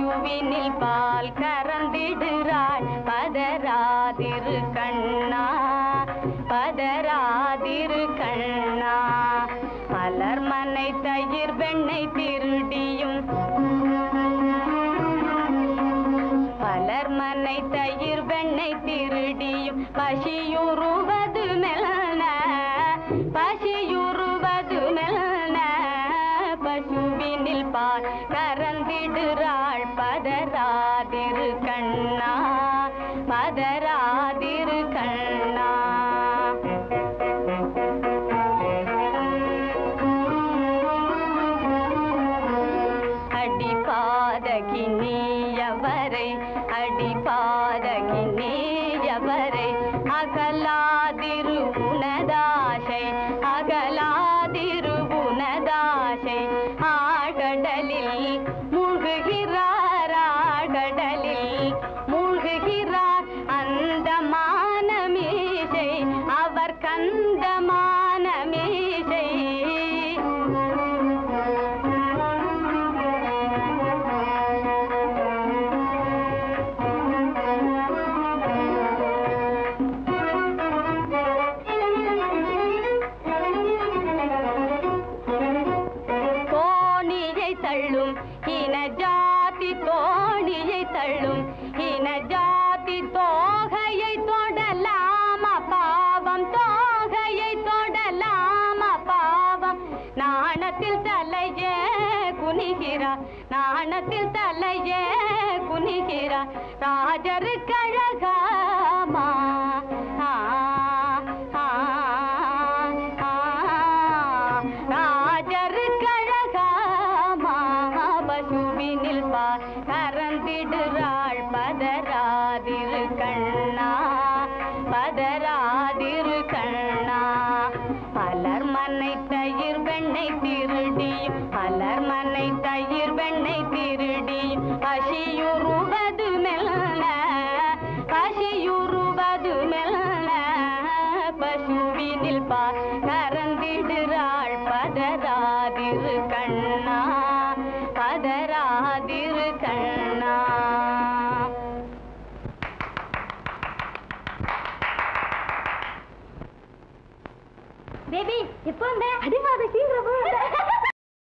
பசுவினில் பால் கறந்திடுறாள் பதராதிரு கண்ணா பதராதிரு கண்ணா மலர் மனை தயிர் வெண்ணை திருடியும் பலர் மனை தயிர் வெண்ணை திருடியும் பசியுறுவது மெல்ன பசியுறுவது மெல்ன பசுவினில் பால் கறந்திடுறாள் பதராதிரு கண்ணா பதராதிரு கண்ணா அடிபாதகி நீயவரை அடிபாதகி நீயவரை அகலாதிரு உனதாசை அகலாதிரு உனதாசை ஆடலில் மூழ்குகிறார் ஆடலில் மூழ்குகிறார் அந்த மானமீசை அவர் கந்தமான மீசை தோணியை தள்ளும் இன ஜாதி தோணியை தள்ளும் இன ஜாதி தோகையை தொடலாமா பாவம் தோகையை தொடலாமா பாவம் நாணத்தில் தலையே குனிகிறார் நாணத்தில் தலையே குனிகிறார் ராஜரு கழகாமா ஆ, ஆ, ஆ, ராஜரு கழகாமா பசுவினில் பால் கறந்திடுறாள் பதராதிரு கண்ணா பதராதிரு கண்ணா பலர் மனை தயிர் வெண்ணை திருடியும் பலர் மனை தயிர் வெண்ணை திருடியும் பசியுறுவது மெல்ல பசியுறுவது மெல்ல பசுவினில் பா கறந்திடுறாள் பதராதிரு கண்ணா பதராதிரு கண்ணா பேபி எப்போ வந்த அடிவாதகி